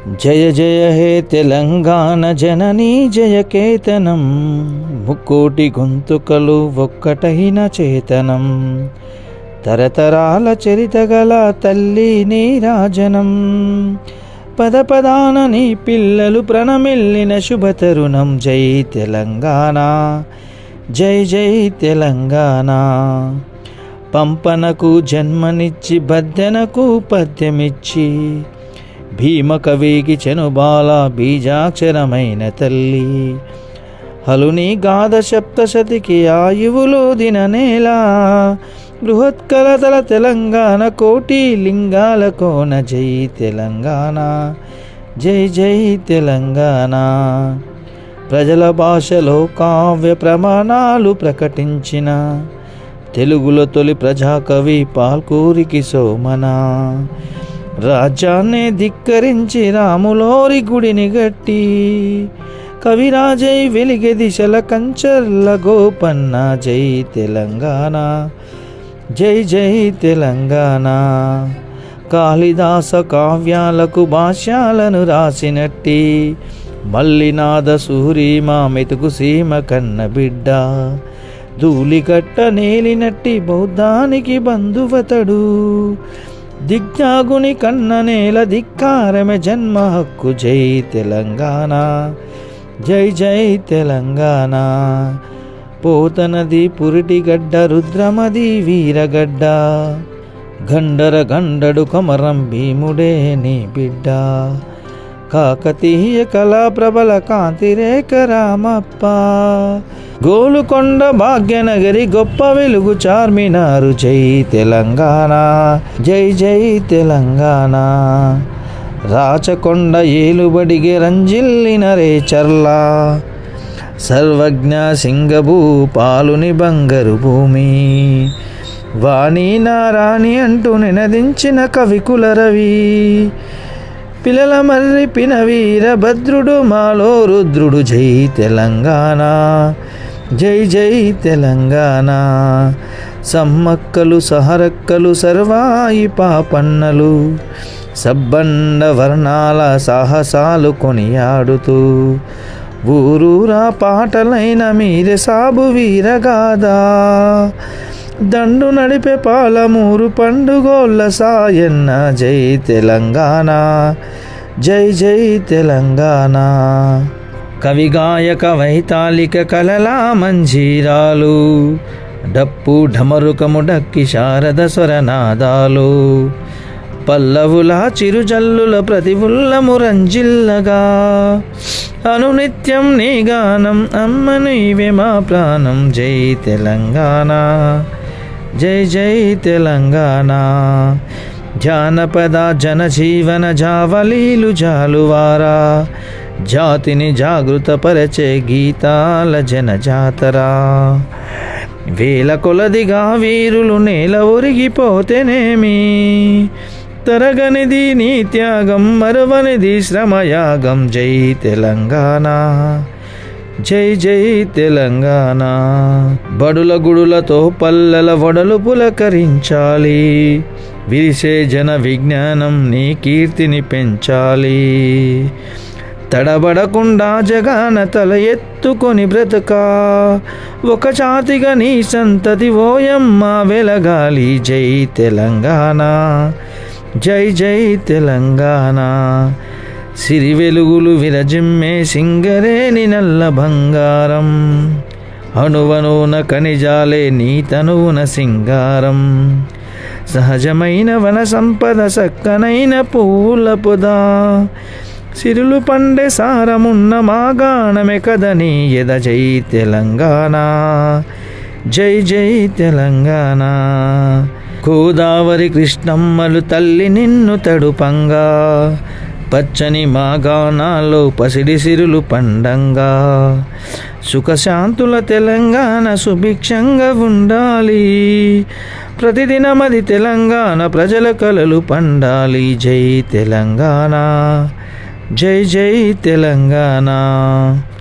జయ జయ హే తెలంగాణ జననీ జయ కేతనం ముక్కోటి గొంతుకలు ఒక్కటైన చేతనం తరతరాల చరితగల తల్లి నీరాజనం పద పదాన నీ పిల్లలు ప్రణమిల్లిన శుభతరుణం జై తెలంగాణ జై జై తెలంగాణ పంపనకు జన్మనిచ్చి బద్దెనకు పద్యమిచ్చి భీమకవికి చెనుబాల బీజాక్షరమైన తల్లి హలుని గాథ సప్తశతికి ఆయువులు దిననేల బృహత్కలతల తెలంగాణ కోటి లింగాల కోన జై తెలంగాణ జై జై తెలంగాణ ప్రజల భాషలో కావ్య ప్రమాణాలు ప్రకటించిన తెలుగులో తొలి ప్రజాకవి పాల్కూరికి సోమన రాజ్యాన్ని ధిక్కరించి రాములోరి గుడిని గట్టి కవిరాజై వెలిగే దిశల కంచర్ల గోపన్న జై తెలంగాణ జై జై తెలంగాణ కాళిదాస కావ్యాలకు భాష్యాలను రాసినట్టి మల్లినాథ సూరిమా మెతుకు సీమ కన్న బిడ్డ ధూళికట్ట నేలినట్టి బౌద్ధానికి బంధువతడు దిగ్జాగుని కన్న నేల ధిక్కారమే జన్మ హక్కు జై తెలంగాణ జై జై తెలంగాణ పోతనది పురిటిగడ్డ రుద్రమది వీరగడ్డ గండర గండడు కొమరం భీముడే నీ బిడ్డ కాకతీయ కళా ప్రబల కాంతిరేఖ రామప్ప గోలుకొండ భాగ్యనగరి గొప్ప వెలుగు చార్మినారు జై తెలంగాణ జై జై తెలంగాణ రాచకొండ ఏలుబడిగే రంజిల్లిన రేచర్లా సర్వజ్ఞ సింగభూ పాలుని బంగరు భూమి వాణి నారాణి అంటూ నినదించిన కవికుల రవి పిల్లల మర్రి పిన వీరభద్రుడు మాలో రుద్రుడు జై తెలంగాణ జై జై తెలంగాణ సమ్మక్కలు సహరక్కలు సర్వాయి పాపన్నలు సబ్బండ వర్ణాల సాహసాలు కొనియాడుతూ ఊరూరా పాటలైన మీరే సాబు వీరగాదా దండు నడిపే పాలమూరు పండుగోళ్ళ సాయన్న జై తెలంగాణ జై జై తెలంగాణ కవిగాయక వైతాళిక కలలా మంజీరాలు డప్పు ఢమరుకము డక్కి శారద స్వరనాదాలు పల్లవుల చిరుజల్లుల ప్రతివుల్లము రంజిల్లగా అనునిత్యం నీ గానం అమ్మ నీవే మా ప్రాణం జై తెలంగాణ జై జై తెలంగాణ జానపద జనజీవన జావలీలు జాలువారా జాతిని జాగృతపరచే గీతాల జనజాతరా వేల కొలదిగా వీరులు నేల ఒరిగిపోతేనేమి తరగనిది నీ త్యాగం మరవనిది శ్రమయాగం జై తెలంగాణ జై జై తెలంగాణ బడుల గుడులతో పల్లెల వడలు పులకరించాలి విరిసే జన విజ్ఞానం నీ కీర్తిని పెంచాలి తడబడకుండా జగాన తల ఎత్తుకొని బ్రతక ఒక చాతిగా నీ సంతతి ఓయమ్మ వెలగాలి జై తెలంగాణ జై జై తెలంగాణ సిరి వెలుగులు విరజిమ్మే సింగరేని నల్ల బంగారం అణువనున కనిజాలే నీ తనువున సింగారం సహజమైన వన సంపద సక్కనైన పూల పొదా సిరులు పండే సారమున్న మాగాణమే కదని ఎద జై తెలంగాణ జై జై తెలంగాణ గోదావరి కృష్ణమ్మలు తల్లి నిన్ను తడుపంగా పచ్చని మాగాణాల్లో పసిడి సిరులు పండంగా సుఖశాంతుల తెలంగాణ సుభిక్షంగా ఉండాలి ప్రతిదినమది తెలంగాణ ప్రజల కలలు పండాలి జై తెలంగాణ జై జై తెలంగాణ